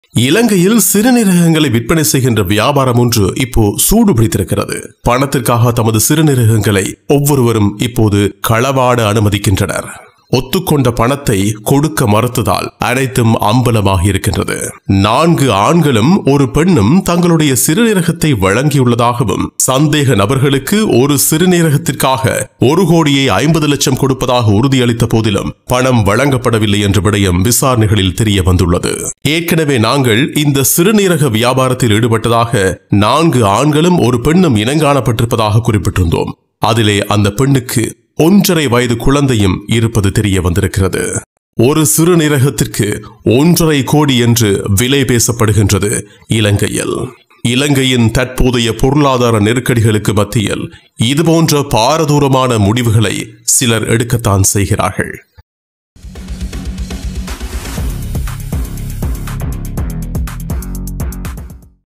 இலங்கையில் சிறுநீரகங்களை விற்பனை செய்கின்ற வியாபாரம் ஒன்று இப்போ சூடு பிடித்திருக்கிறது பணத்திற்காக தமது சிறுநீரகங்களை ஒவ்வொருவரும் இப்போது களவாட அனுமதிக்கின்றனர் ஒத்துக்கொண்ட பணத்தை கொடுக்க மறுத்ததால் அனைத்தும் அம்பலமாகி இருக்கின்றது நான்கு ஆண்களும் ஒரு பெண்ணும் தங்களுடைய சிறுநீரகத்தை வழங்கியுள்ளதாகவும் சந்தேக நபர்களுக்கு ஒரு சிறுநீரகத்திற்காக ஒரு கோடியே ஐம்பது லட்சம் கொடுப்பதாக உறுதியளித்த போதிலும் பணம் வழங்கப்படவில்லை என்ற விடயம் விசாரணைகளில் தெரிய வந்துள்ளது ஏற்கனவே நாங்கள் இந்த சிறுநீரக வியாபாரத்தில் ஈடுபட்டதாக நான்கு ஆண்களும் ஒரு பெண்ணும் இனங்காணப்பட்டிருப்பதாக குறிப்பிட்டிருந்தோம் அதிலே அந்த பெண்ணுக்கு ஒன்றரை வயது குழந்தையும் இருப்பது தெரிய வந்திருக்கிறது ஒரு சிறுநீரகத்திற்கு ஒன்றரை கோடி என்று விலை பேசப்படுகின்றது இலங்கையில் இலங்கையின் தற்போதைய பொருளாதார நெருக்கடிகளுக்கு மத்தியில் இதுபோன்ற பாரதூரமான முடிவுகளை சிலர் எடுக்கத்தான் செய்கிறார்கள்